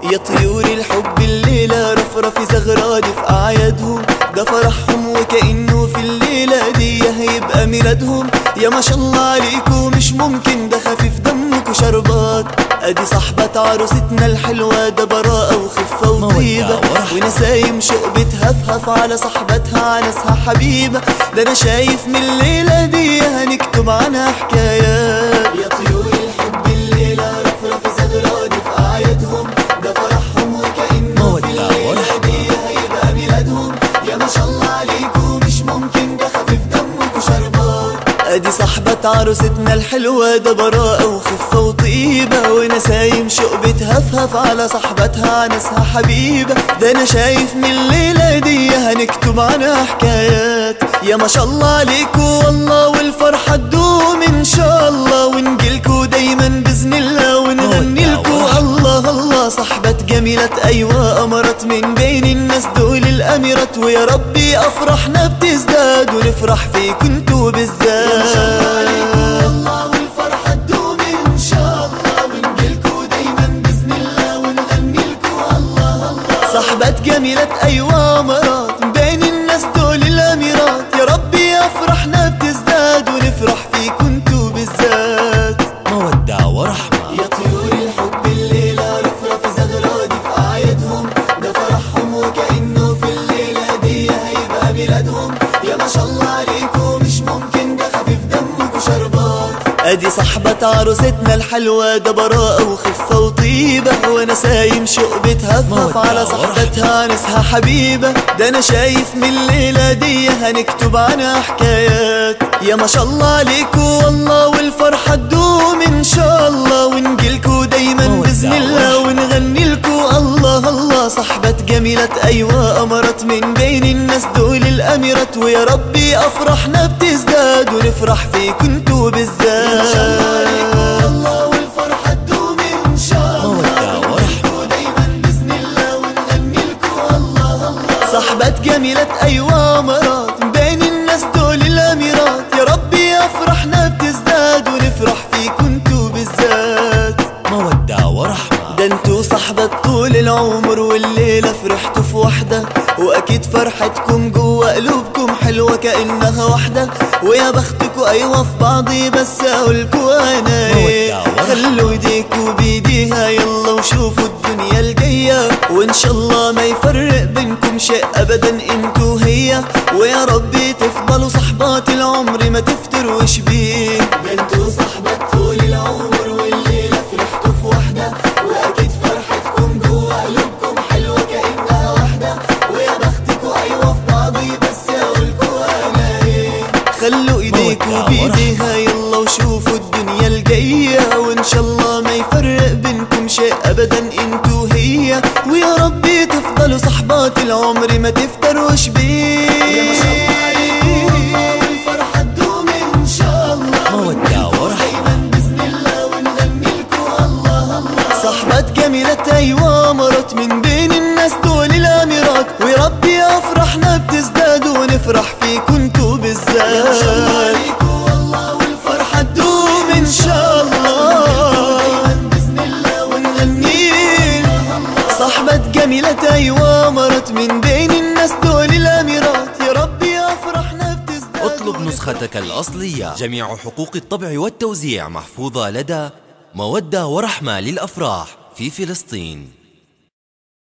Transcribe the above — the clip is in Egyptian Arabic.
يا طيور الحب الليلة رفرف زغراد في أعيادهم ده فرحهم وكأنه في الليلة دي هيبقى ميلادهم يا ما شاء الله عليكم مش ممكن ده خفيف دمك وشربات ادي صاحبة عروستنا الحلوة ده براءة وخفة وطيبة مودة ورحمة. ونسايم شوق بتهفهف على صاحبتها عنسها حبيبة ده انا شايف من الليلة دي هنكتب عنها حكايات يا طيور الحب الليلة رفرف زغراد في أعيادهم ده فرحهم وكأنه مودة في الليلة ورحمة. دي هيبقى ميلادهم يا ما شاء الله عليكم مش ممكن ده خفيف دمك وشربات ادي صاحبة عروستنا الحلوة ده براءة وخفة وطيبة ونسايم شوق بتهفهف على صاحبتها عنسها حبيبة ده انا شايف من الليلة دي هنكتب عنها حكايات يا ما شاء الله عليكم والله والفرحة تدوم ان شاء الله ونجيلكوا دايما بإذن الله ونغني لكم الله الله صاحبة جميلة أيوة أمرت من بين الناس دول الأميرات ويا ربي أفرحنا بتزداد ونفرح فيكم انتوا بالذات الله والفرحة تدوم إن شاء الله ونجيلكوا دايما بإذن الله ونغني لكم الله الله صاحبة جميلة أيوة أمرات من بين الناس دول الأميرات يا ربي أفرحنا بتزداد ونفرح فيكم انتوا بالذات مودة ورحمة يا طيور الحب الليلة رفرف زغرادي في أعيادهم ده فرحهم وكأنه في الليلة دي هيبقى ميلادهم يا ما شاء الله عليكم مش ممكن ده خفيف دمك وشربات ادي صاحبة عروستنا الحلوة ده براءة وخفة وطيبة وانا سايم شوق بتهفهف مودة على صاحبتها نسها حبيبة ده انا شايف من الليلة دي هنكتب عنها حكايات يا ما شاء الله عليكم والله والفرحة تدوم ان شاء الله ونجيلكوا دايما مودة بإذن الله ونغني لكم الله الله صاحبة جميلة أيوة أمرت من بين الناس دول الأميرات ويا ربي أفرحنا بتزداد ونفرح فيكم انتوا بالذات الله والفرحة تدوم إن شاء الله مودة ورحمة. دايما بإذن الله ونغني لكم الله الله صاحبة جميلة أيوة أمرات من بين الناس دول الأميرات يا ربي أفرحنا بتزداد ونفرح فيكم انتوا بالذات مودة ورحمة ده انتوا صحبة طول العمر والليلة فرحتوا في وحدة واكيد فرحتكم جوا قلوبكم حلوة كأنها واحدة ويا بختكوا ايوه في بعضي بس اقولكوا انا ايه مودة ورحمة. خلوا ايديكوا بايديها يلا وشوفوا الدنيا الجاية وان شاء الله ما يفرق بينكم شيء ابدا انتوا هي ويا ربي تفضلوا صحبات العمر ما تفتروش بيه ده انتوا صحبة طول العمر والليلة فرحتوا في وحدة واكيد فرحتكم جوا قلوبكم حلوة كأنها واحدة ويا بختكوا ايوه في بعضي بس اقولكوا انا ايه خلوا ايديكوا مودة بايديها يلا وشوفوا الدنيا الجاية وان شاء الله ما يفرق بينكم شيء ابدا انتوا هي ويا ربي تفضلوا صحبات العمر ما تفتروش بيه يا ما شاء الله عليكم والفرحة تدوم ان شاء الله مودة ورحمة. دايما باذن الله ونغني لكم الله الله صحبة جميلة ايوه مرت من بين الناس دول الاميرات ويا ربي افرحنا بتزداد ونفرح فيكم انتوا بالذات يا ما شاء الله عليكم والله والفرحة تدوم ان شاء الله دايما باذن الله ونغني صحبة جميلة ايوه مرت من بين الناس دول الاميرات يا ربي افرحنا بتزداد اطلب نسختك الأصلية جميع حقوق الطبع والتوزيع محفوظة لدى مودة ورحمة للأفراح في فلسطين